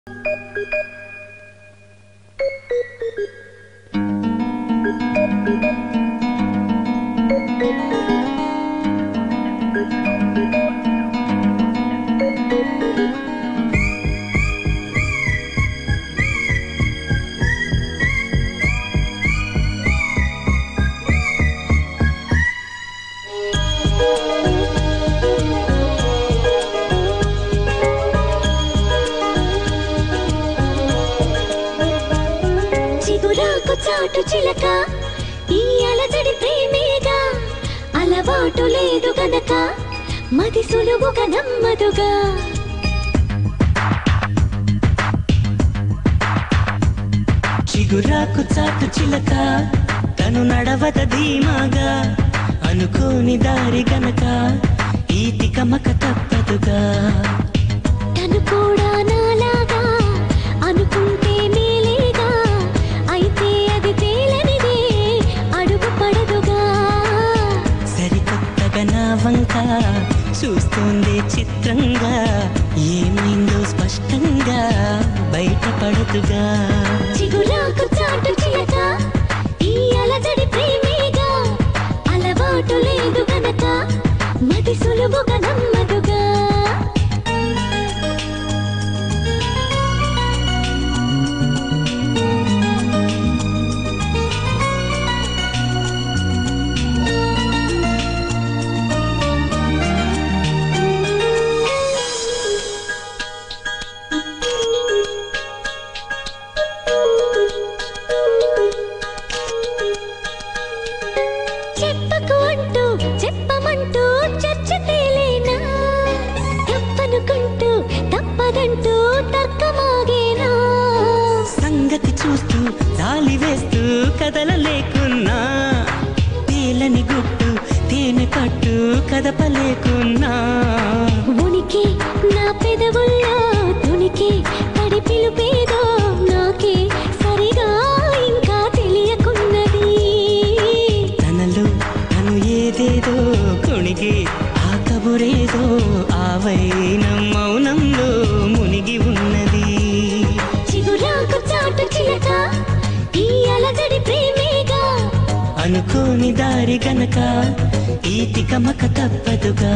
చిగురాకు చాటు చిలక ఈ అలజడి ప్రేమేగా అలవాటు లేదు గనక మది సులువుగా నమ్మదుగా చిగురాకు చాటు చిలక తను నడవద ధీమాగా అనుకోని దారి గనక ఈ తికమక తప్పదుగా తను కూడా నాలాగా అనుకుంటే మేలేగా అయితే అది తేలనిదే అడుగు పడదుగా సరికొత్తగా నా వంక చూస్తోంది చిత్రంగా ఏమైందో స్పష్టంగా బయటపడదుగా చిగురాకు చాటు చిలక ఈ అలజడి ప్రేమేగా అలవాటు లేదు గనక మది సులువుగా నమ్మదుగా చెప్పకు అంటూ చెప్పమంటూ చర్చ తేలేనా తప్పనుకుంటూ తప్పదంటూ తర్కమాగేనా సంగతి చూస్తూ జాలి వేస్తూ కదలలేకున్నా తేలని గుట్టు తేనె పట్టు కదపలేకున్నా ఉనికి నా పెదవుల్లో తునికి తడి పిలుపేదో నాకే సరిగా ఇంకా తెలియకున్నది తనలో తను ఏదేదో కొణిగి ఆ కబురేదో ఆ వైనం మౌనంలో మునిగి ఉన్నది చిగురాకు చాటు చిలక ఈ అలజడి ప్రేమేగా అనుకోని దారి గనక ఈ తికమక తప్పదుగా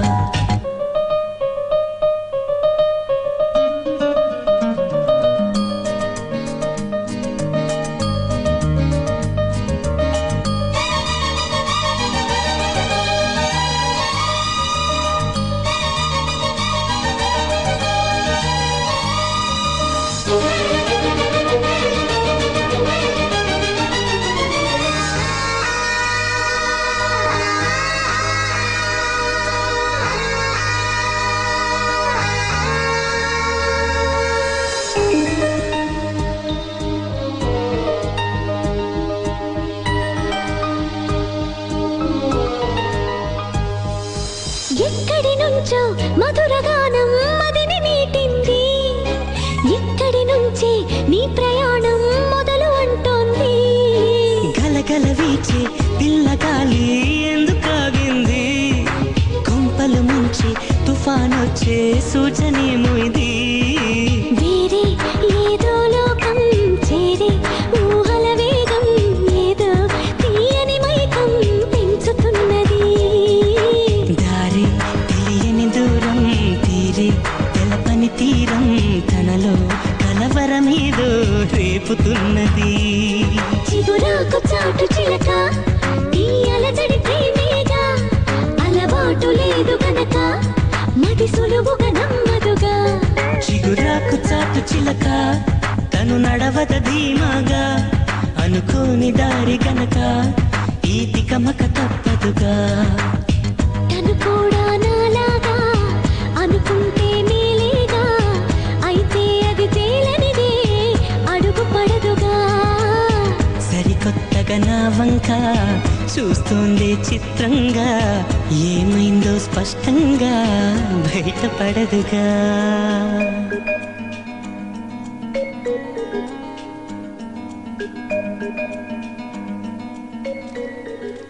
ఎక్కడి నుంచో మధురగానం మదిని నీటింది ఇక్కడి నుంచి నీ ప్రయాణం మొదలు అంటోంది గలగల వీచే పిల్లగాలి ఎందుకాగింది కొంపలు ముంచి తుఫానొచ్చే సూచనేమో ఇది వేరే ఏదో లోకం చేరే ఊహల వేగం ఏదో తీయని మైకం పెంచుతున్నది దారి తెలియని దూరం తీరే తెలపని తీరం తనలో కలవరమేదో రేపుతున్నది చిగురాకు చాటు చిలక ఈ అలజడి ప్రేమేగా అలవాటు లేదు గనక మది సులువుగా నమ్మదుగా చిగురాకు చాటు చిలక తను నడవద ధీమాగా అనుకోని దారి గనక ఈ తికమక తప్పదుగా తను కూడా నాలాగా అనుకుంటే మేలేగా అయితే అది తేలనిదే అడుగు పడదుగా సరికొత్తగా నా వంక చూస్తోంది చిత్రంగా ఏమైందో స్పష్టంగా బయటపడదుగా